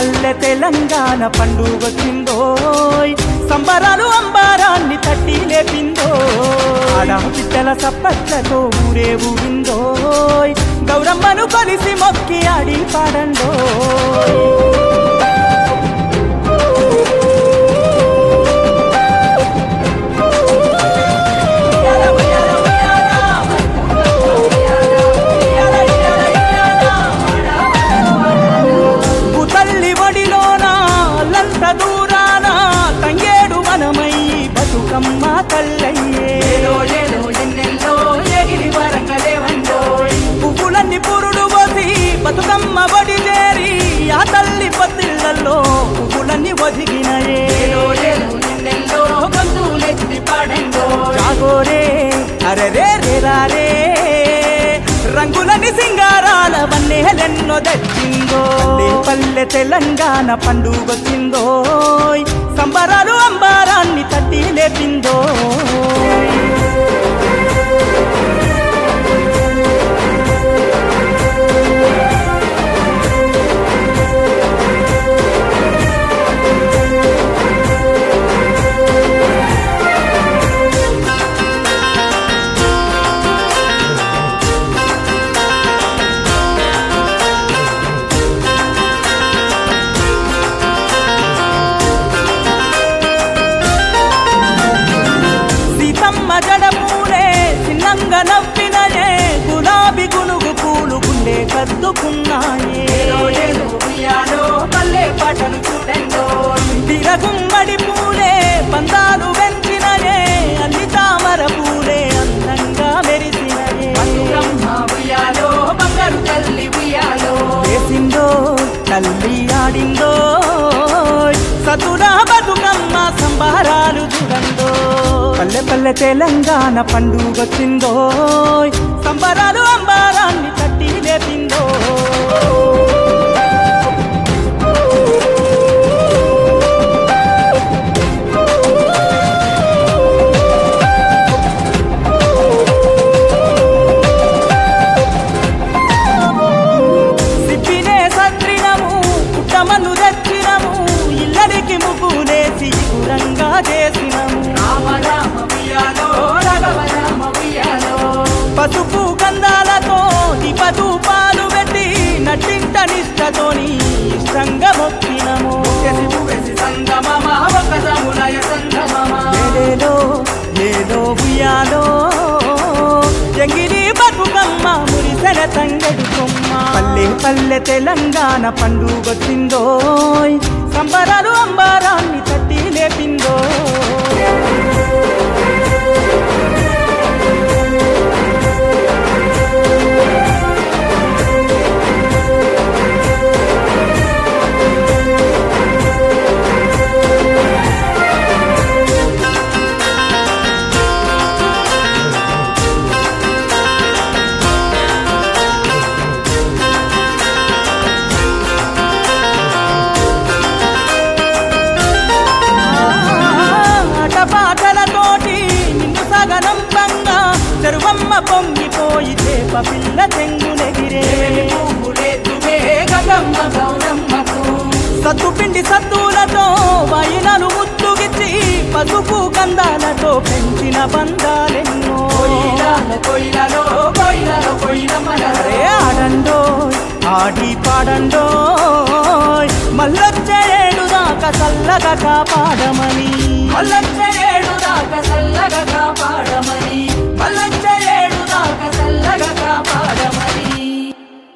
పల్లె తెలంగాణ పండుగొచ్చిందోయ్ సంబరాలు అంబారాన్ని తట్టి లేపిందో ఆడా బిడ్డల సప్పట్లతో ఊరే ఊగిందోయ్ గౌరమ్మను కలిసి మొక్కి ఆడి పాడండోయ్ తల్లి ఒడిలోన లంత దూరాన తంగేడు మనమై బతుకమ్మ తల్లయ్యే పువ్వులన్నీ పురుడు పోసి బతుకమ్మ ఒడి చేరి ఆ తల్లి పత్తిళ్లలో పువ్వులన్నీ ఒదిగినయే జాగోరే అరరే రేరారే రంగులని సింగారాల వన్నేలెన్నో తెచ్చిందో పల్లె పల్లె తెలంగాణ పండుగొచ్చిందో సంబరాలు అంబారాన్ని తట్టి లేపిందో సీతమ్మ జడ పూలే చిన్నంగా నవ్వినయే గులాబీ గునుగు పూలు గుండె కద్దుకున్నాయే తిరగుమ్మడి పూలే పందాలు వెంచినయే అన్ని తామర పూలే అందంగా మెరిసినయే వేసిందో తల్లి ఆడిందో సతురా బతుకమ్మ సంబారాలు చూడందో పల్లె పల్లె తెలంగాణ పండుగొచ్చిందో సంబరాలు అంబారాన్ని తట్టి లేపిందో సిప్పినే సత్రినము పుట్టమను తెచ్చినము ఇల్లరికి ముగ్గులేసి గురంగా చేసినము పసుపు గంధాలతో దీపదు పాలు పెట్టి నటింట నిష్టతోని ఇష్టంగా మొక్కినము ఏలేలో ఏలో ఉయ్యాలో ఎంగిలి బతుకమ్మ మురిసెన తంగెడు కొమ్మ పల్లె పల్లె తెలంగాణ పండుగొచ్చిందో సంబరాలు అంబారాన్ని తట్టి లేపిందో ఆటపాటలతోటి నిన్ను సగనంబంగా చెరువమ్మ పొంగిపోయి చేప పిల్ల చెంగునెగిరే సత్తు పిండి సత్తులతో వైనలు ముత్తుగిచ్చి పసుపు గంధాలతో పెంచిన బంధాలెన్నో అరే ఆడండో ఆడి పాడండో మల్లొచ్చేడు దాకా చల్లగా కాపాడమని మల్లచ్చేడు దాకా చల్లగా కాపాడమని మల్ల